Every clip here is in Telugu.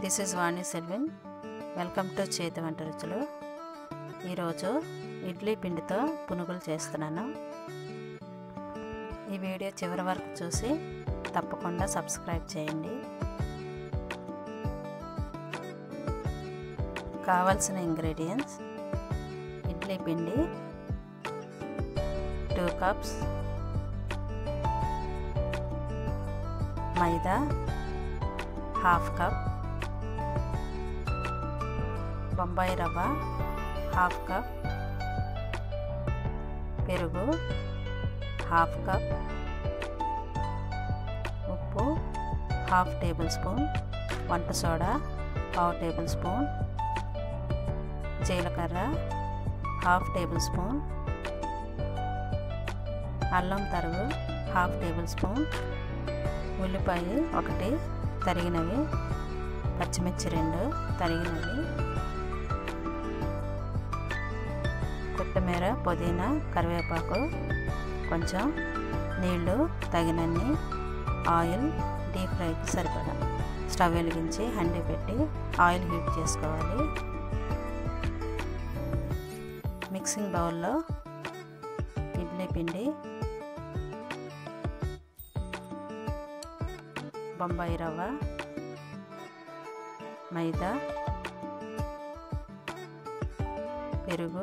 this is Vani Selvin welcome to చేతి వంట రుచులు ఈరోజు ఇడ్లీ పిండితో పునుగులు చేస్తున్నాను ఈ వీడియో చివరి వరకు చూసి తప్పకుండా సబ్స్క్రైబ్ చేయండి కావలసిన ఇంగ్రీడియంట్స్ ఇడ్లీ పిండి two cups maida half cup Bombay rava half cup పెరుగు హాఫ్ కప్ ఉప్పు హాఫ్ టేబుల్ స్పూన్ వంట సోడా పావు టేబుల్ స్పూన్ జీలకర్ర హాఫ్ టేబుల్ స్పూన్ అల్లం తరుగు హాఫ్ టేబుల్ స్పూన్ ఉల్లిపాయ ఒకటి తరిగినవి పచ్చిమిర్చి రెండు తరిగినవి కొత్తిమీర పుదీనా కరివేపాకు కొంచెం నీళ్లు తగినన్ని ఆయిల్ డీప్ ఫ్రైకి సరిపడా స్టవ్ వెలిగించి హండి పెట్టి ఆయిల్ హీట్ చేసుకోవాలి మిక్సింగ్ బౌల్లో ఇడ్లీ పిండి బొంబాయి రవ్వ మైదా పెరుగు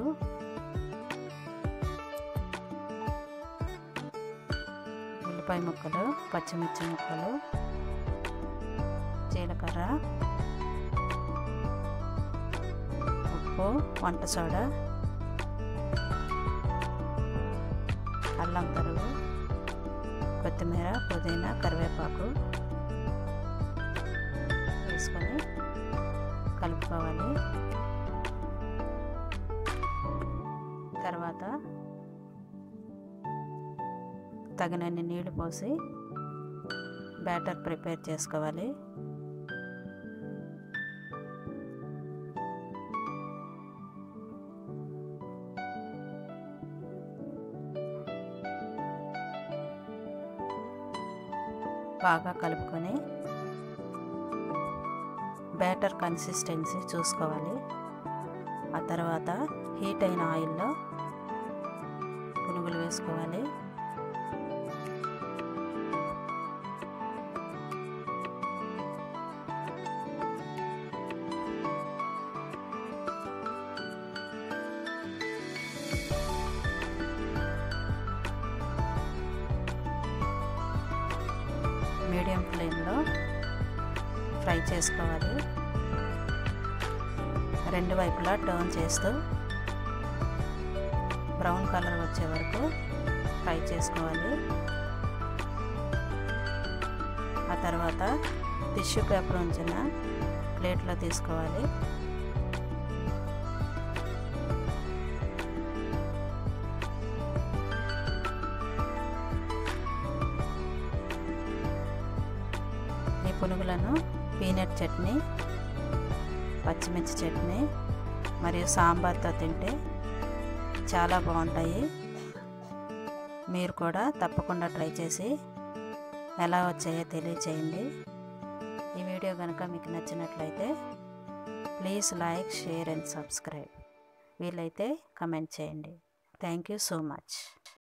ఉల్లిపాయ ముక్కలు పచ్చిమిర్చి ముక్కలు జీలకర్ర ఉప్పు వంట సోడా అల్లం తరుగు కొత్తిమీర పుదీనా కరివేపాకు వేసుకొని కలుపుకోవాలి తర్వాత తగినన్ని నీళ్లు పోసి బ్యాటర్ ప్రిపేర్ చేసుకోవాలి బాగా కలుపుకొని బ్యాటర్ కన్సిస్టెన్సీ చూసుకోవాలి ఆ తర్వాత హీట్ అయిన ఆయిల్లో పునుగులు వేసుకోవాలి మీడియం ఫ్లేమ్లో ఫ్రై చేసుకోవాలి రెండు వైపులా టర్న్ చేస్తూ బ్రౌన్ కలర్ వచ్చే వరకు ఫ్రై చేసుకోవాలి ఆ తర్వాత టిష్యూ పేపర్ ఉంచిన ప్లేట్లో తీసుకోవాలి ఈ పునుగులను పీనట్ చట్నీ పచ్చిమిర్చి చట్నీ మరియు సాంబార్తో తింటే చాలా బాగుంటాయి మీరు కూడా తప్పకుండా ట్రై చేసి ఎలా వచ్చాయో తెలియచేయండి ఈ వీడియో కనుక మీకు నచ్చినట్లయితే please like share and subscribe వీలైతే కమెంట్ చేయండి థ్యాంక్ యూ సో మచ్